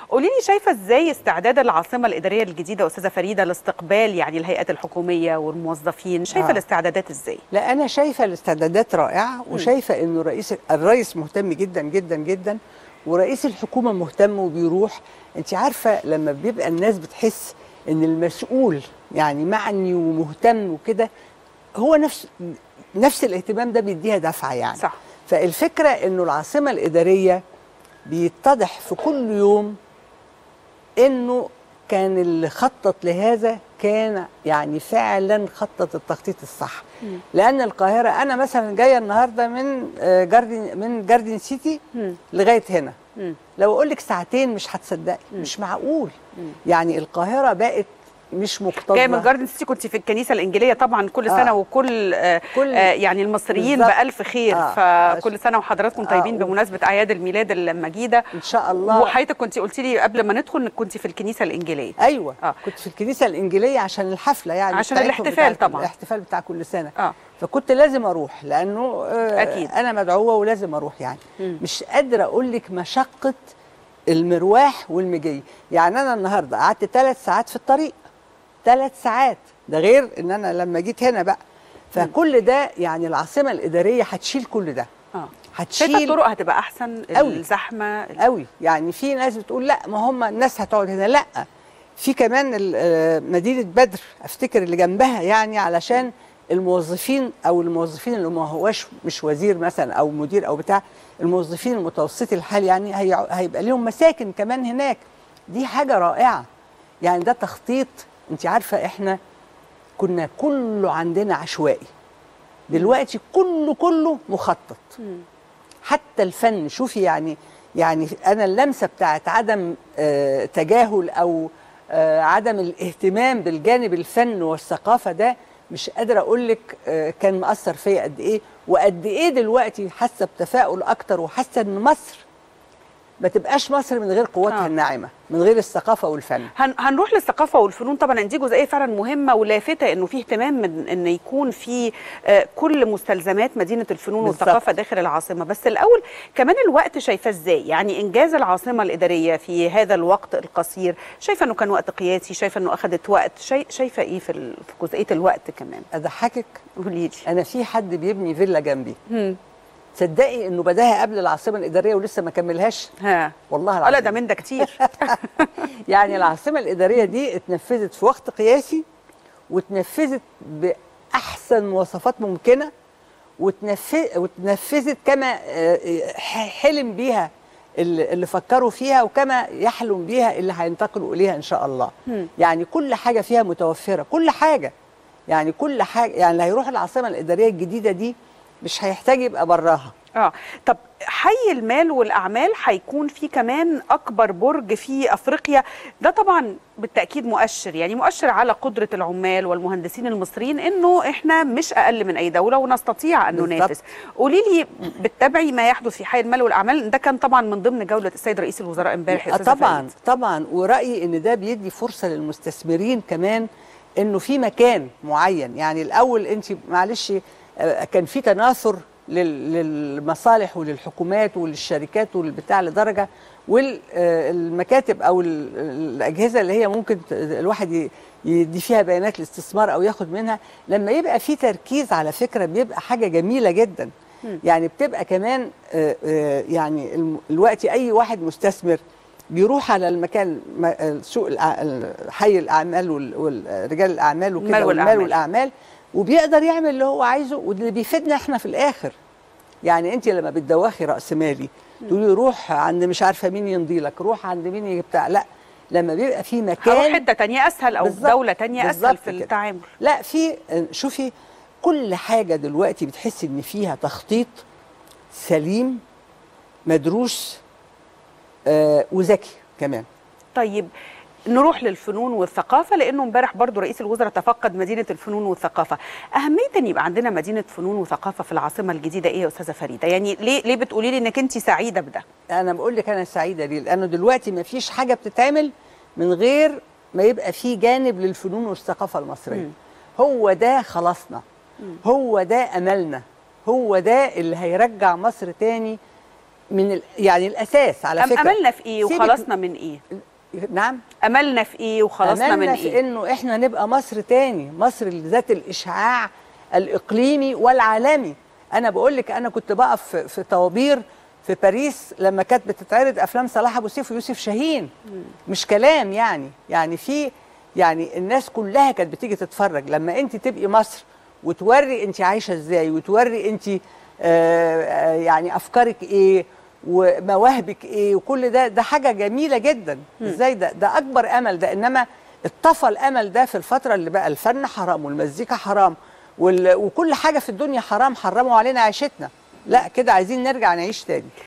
قولي لي شايفه ازاي استعداد العاصمه الاداريه الجديده استاذه فريده لاستقبال يعني الهيئات الحكوميه والموظفين شايفه آه. الاستعدادات ازاي لا انا شايفه الاستعدادات رائعه وشايفه انه رئيس الرئيس مهتم جدا جدا جدا ورئيس الحكومه مهتم وبيروح انت عارفه لما بيبقى الناس بتحس ان المسؤول يعني معني ومهتم وكده هو نفس نفس الاهتمام ده بيديها دفعه يعني صح. فالفكره انه العاصمه الاداريه بيتضح في كل يوم انه كان اللي خطط لهذا كان يعني فعلا خطط التخطيط الصح لان القاهره انا مثلا جايه النهارده من آه، جاردن من جاردن سيتي مم. لغايه هنا مم. لو اقول لك ساعتين مش هتصدقي مش معقول يعني القاهره بقت مش مكتظه جايه من جاردن سيتي كنت في الكنيسه الانجيليه طبعا كل آه. سنه وكل آه كل- آه يعني المصريين بالظبط. بالف خير آه. فكل سنه وحضراتكم آه. طيبين بمناسبه اعياد الميلاد المجيده ان شاء الله وحضرتك كنت قلت لي قبل ما ندخل انك كنت في الكنيسه الانجيليه ايوه آه. آه. كنت في الكنيسه الانجيليه عشان الحفله يعني عشان بتاعتهم الاحتفال بتاع طبعاً. الاحتفال بتاع كل سنه اه فكنت لازم اروح لانه آه أكيد. انا مدعوه ولازم اروح يعني مم. مش قادره اقول لك مشقه المرواح والمجي يعني انا النهارده قعدت ثلاث ساعات في الطريق ثلاث ساعات ده غير ان انا لما جيت هنا بقى فكل ده يعني العاصمه الاداريه هتشيل كل ده اه شايفه هتشيل الطرق هتبقى احسن أوي. الزحمه قوي يعني في ناس بتقول لا ما هم الناس هتقعد هنا لا في كمان ال- آه، مدينه بدر افتكر اللي جنبها يعني علشان الموظفين او الموظفين اللي ما هواش مش وزير مثلا او مدير او بتاع الموظفين المتوسطي الحال يعني هي هيبقى لهم مساكن كمان هناك دي حاجه رائعه يعني ده تخطيط انت عارفه احنا كنا كله عندنا عشوائي دلوقتي كله كله مخطط حتى الفن شوفي يعني يعني انا اللمسه بتاعت عدم آه، تجاهل او آه، عدم الاهتمام بالجانب الفن والثقافه ده مش قادره اقول لك آه، كان مأثر فيا قد ايه وقد ايه دلوقتي حاسه بتفاؤل اكتر وحاسه ان مصر ما تبقاش مصر من غير قوتها آه. آه. الناعمه من غير الثقافه والفن هن هنروح للثقافه والفنون طبعا دي جزئيه فعلا مهمه ولافته انه في اهتمام من ان يكون في آه، كل مستلزمات مدينه الفنون بالظبط. والثقافه داخل العاصمه بس الاول كمان الوقت شايفاه ازاي يعني انجاز العاصمه الاداريه في هذا الوقت القصير شايفه انه كان وقت قياسي شايفه انه اخذت وقت شاي شايفه ايه في ال- في جزئيه الوقت كمان اضحكك قولي لي انا في حد بيبني فيلا جنبي مم. تصدقي انه بداها قبل العاصمه الاداريه ولسه ما كملهاش ها والله اه العظيم لا ده من ده كتير يعني العاصمه الاداريه دي اتنفذت في وقت قياسي واتنفذت باحسن مواصفات ممكنه وتنفذ وتنفذت كما آه، ح- حلم بيها اللي اللي فكروا فيها وكما يحلم بيها اللي هينتقلوا اليها ان شاء الله مم. يعني كل حاجه فيها متوفره كل حاجه يعني كل حاجه يعني اللي هيروح العاصمه الاداريه الجديده دي مش هيحتاج يبقى براها اه طب حي المال والاعمال هيكون في كمان اكبر برج في افريقيا ده طبعا بالتاكيد مؤشر يعني مؤشر على قدره العمال والمهندسين المصريين انه احنا مش اقل من اي دوله ونستطيع ان بالظبط. ننافس قولي لي بتتابعي ما يحدث في حي المال والاعمال ده كان طبعا من ضمن جوله السيد رئيس الوزراء امبارح يا آه أستاذة طبعا فريد. طبعا ورايي ان ده بيدي فرصه للمستثمرين كمان انه في مكان معين يعني الاول انت معلش آه، كان في تناثر لل- للمصالح وللحكومات وللشركات وللبتاع لدرجه والمكاتب او ال- الاجهزه اللي هي ممكن ت- الواحد ي- يدي فيها بيانات الاستثمار او ياخد منها لما يبقى في تركيز على فكره بيبقى حاجه جميله جدا يعني بتبقى كمان آه، آه، يعني الم- دلوقتي اي واحد مستثمر بيروح على المكان م- سوق الأع- ال- حي الاعمال ورجال الاعمال المال وكده والمال والأعمال. والاعمال وبيقدر يعمل اللي هو عايزه واللي بيفيدنا احنا في الاخر يعني انت لما بتدوخي راس مالي تقولي روح عند مش عارفه مين يمضي لك روح عند مين بتاع لا لما بيبقى في مكان هروح حته تانية اسهل او بالظبط، دوله تانية اسهل بالظبط في كده. التعامل لا في شوفي كل حاجه دلوقتي بتحسي ان فيها تخطيط سليم مدروس آه وذكي كمان طيب نروح للفنون والثقافه لانه امبارح برضو رئيس الوزراء تفقد مدينه الفنون والثقافه اهميه ان يبقى عندنا مدينه فنون وثقافه في العاصمه الجديده ايه يا استاذه فريده يعني ليه ليه بتقولي لي انك انت سعيده بده انا بقول لك انا سعيده ليه لانه دلوقتي ما فيش حاجه بتتعمل من غير ما يبقى في جانب للفنون والثقافه المصريه مم. هو ده خلاصنا هو ده املنا هو ده اللي هيرجع مصر تاني من ال... يعني الاساس على أم فكره املنا في ايه سيبك- وخلصنا من ايه نعم املنا في ايه وخلصنا من أملنا في ايه انه احنا نبقى مصر تاني مصر ذات الاشعاع الاقليمي والعالمي انا بقول لك انا كنت بقف في, في طوابير في باريس لما كانت بتتعرض افلام صلاح ابو سيف ويوسف شاهين مش كلام يعني يعني في يعني الناس كلها كانت بتيجي تتفرج لما انت تبقي مصر وتوري انت عايشه ازاي وتوري انت آه، آه، يعني افكارك ايه ومواهبك ايه وكل ده ده حاجه جميله جدا ازاي ده ده اكبر امل ده انما اتطفى الامل ده في الفتره اللي بقى الفن حرام والمزيكا حرام وال- وكل حاجه في الدنيا حرام حرموا علينا عيشتنا لا كده عايزين نرجع نعيش تاني